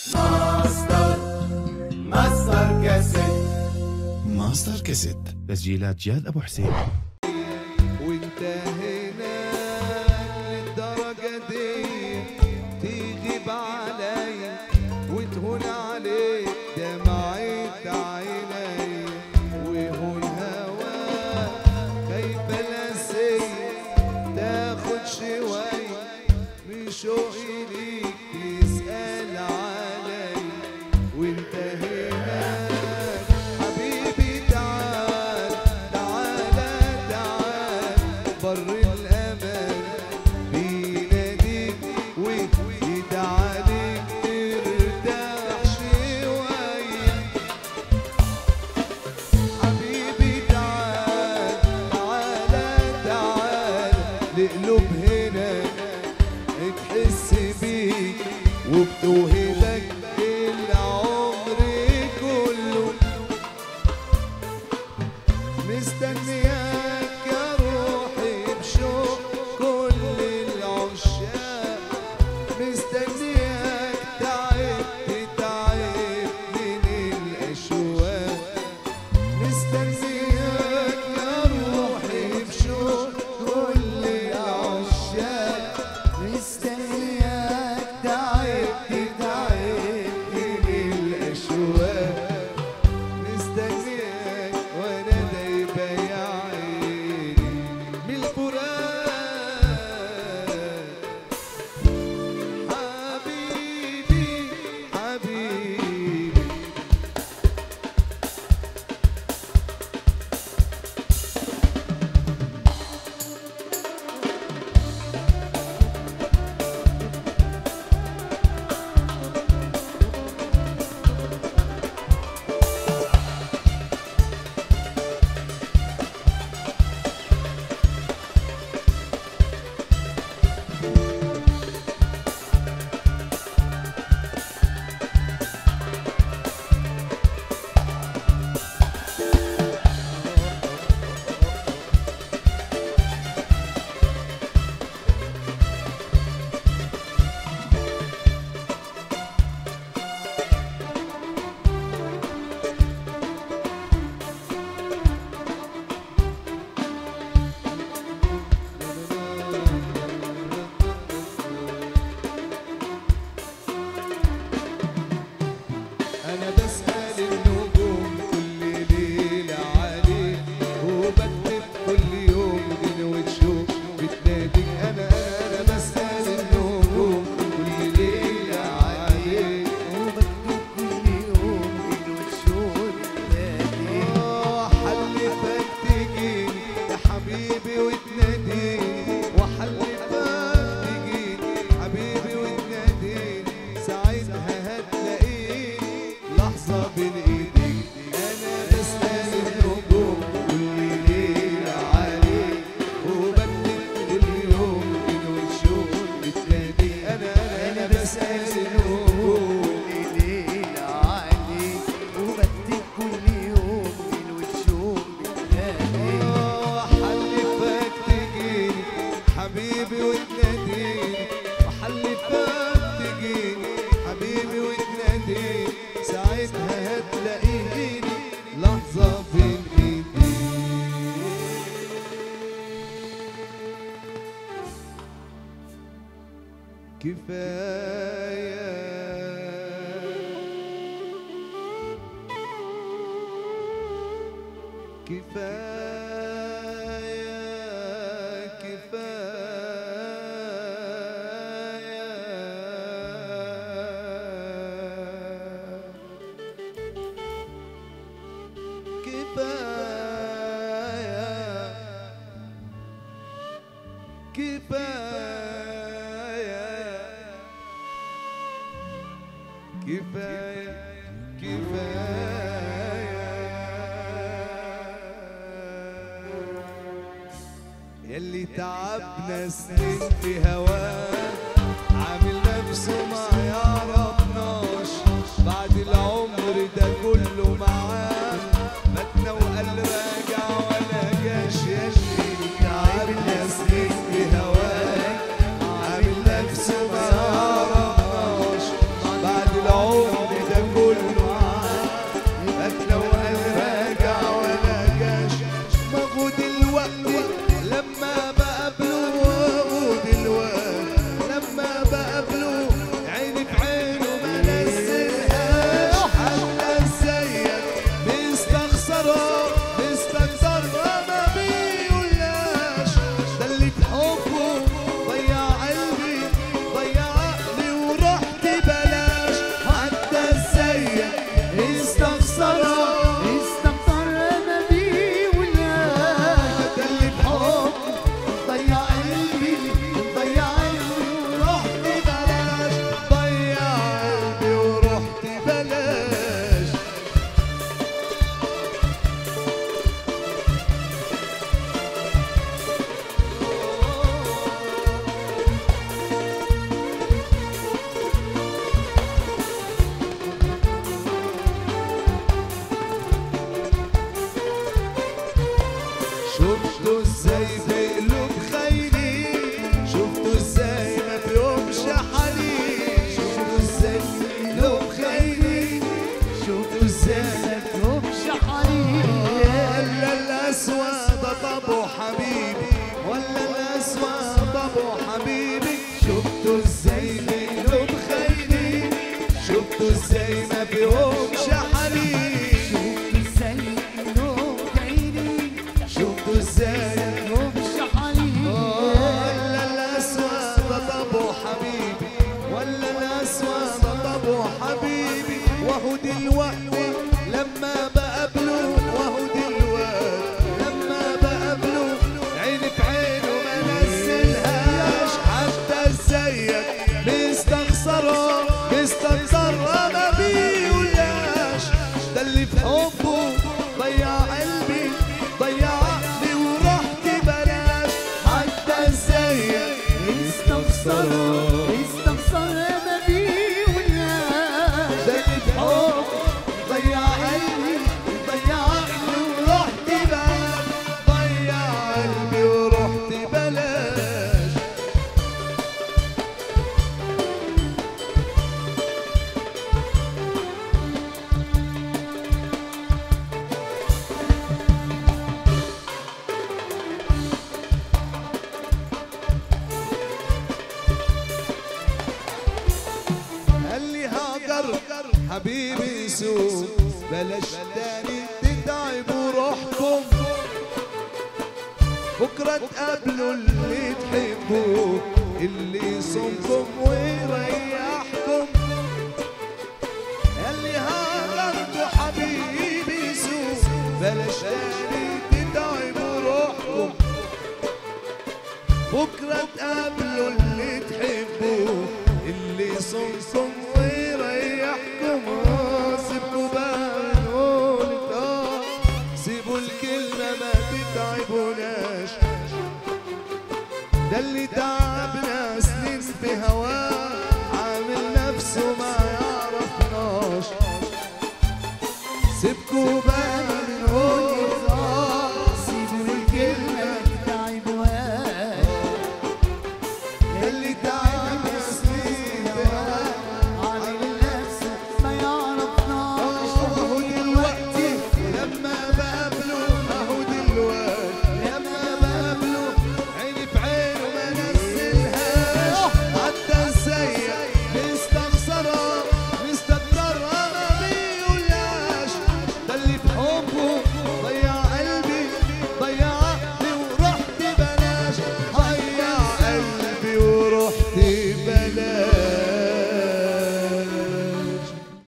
ماستر ماستر كاسيت ماستر كاسيت تسجيلات جاد ابو حسين وانتهينا للدرجة دي تغيب علي وتهون عليك دمعة عيني وهون هوا خايفة نسيت تاخد شوي من شوقي ليك تسأل علي وانتهينا حبيبي تعال تعال تعال بر الأمان بيناديك ويدعاليك ترتاح شوية حبيبي تعال تعال تعال لقلوب هنا تحس بيك وبتوهبك العمر كله مستنياك يا روحي بشوق كل العشاق مستنياك تعبت تعبت من الأشواق مستنياك يا روحي بشوق كل العشاق مستنياك تعبت تعبت من الأشواق مستنياك وانا دايبة يا عيني من الفراق حبيبي حبيبي أنا بسأل النجوم كل ليلة عليك وبكتب كل يوم غنوة شوق بتناديك أنا أنا بسأل النجوم كل ليلة عليك وبكتب كل يوم غنوة شوق بتناديك آه حلفك تجيني يا حبيبي وتناديني وحلفك تجيني حبيبي وتناديني ساعتها هتلاقيني لحظة بين ايديك انا بسأل النجوم كل ليلة عليك وبكتب كل يوم من الشوق بتنادي انا انا بسأل النجوم كل ليلة عليك وبكتب كل يوم من وشوق بتنادي آه، حلفك تجيني حبيبي وتناديني وحلفك تجيني حبيبي وتناديني ساعتها هتلاقيني لحظة بين ايديك كفاية كفاية كفاية كفاية كفاية كفاية يلي تعبنا سنين في هواه عامل نفسه ما يعرفناش بعد العمر ده كله معاه ماتنا وقال راجع ولا جاش يلي تعبنا سنين في هواه عامل نفسه ما يعرفناش بعد العمر ازاي بقلوب خايني شفتوا ازاي ما فيهمش حنين شفتوا ازاي بقلوب خايني شفتوا ازاي مفهومش حنين ولا الاسود ابو حبيبي ولا الاسود ابو حبيبي شفتوا ازاي بقلوب خايني شفتوا ازاي ما فيهمش حنين شوف ازاي انهم جايين شفتوا ازاي مفهومش حنين ولا الاسود ابو حبيبي ولا الاسود ابو حبيبي وهو دلوقتي لما بقابله وهو دلوقتي لما بقابله عين في عينه ما نزلهاش حتى ازيك مستخسره مستخسره ما بيقولهاش ده اللي في حبه ضيع قلبي ضيع عقلي ورحت بلاش حتى ازيك استخسر استخسر ما بيقولهاش ده اللي في حبه ضيع قلبي ضيع عقلي ورحت بلاش ضيع قلبي ورحت بلاش قال لي هاجر حبيبي سوق بلاش تاني تتعبوا روحكم بكرة تقابلوا اللي تحبوه اللي يصومكم ويريحكم قال لي هاجرتوا حبيبي سوق بلاش تاني تتعبوا روحكم بكرة تقابلوا اللي تحبوه اللي صوصهم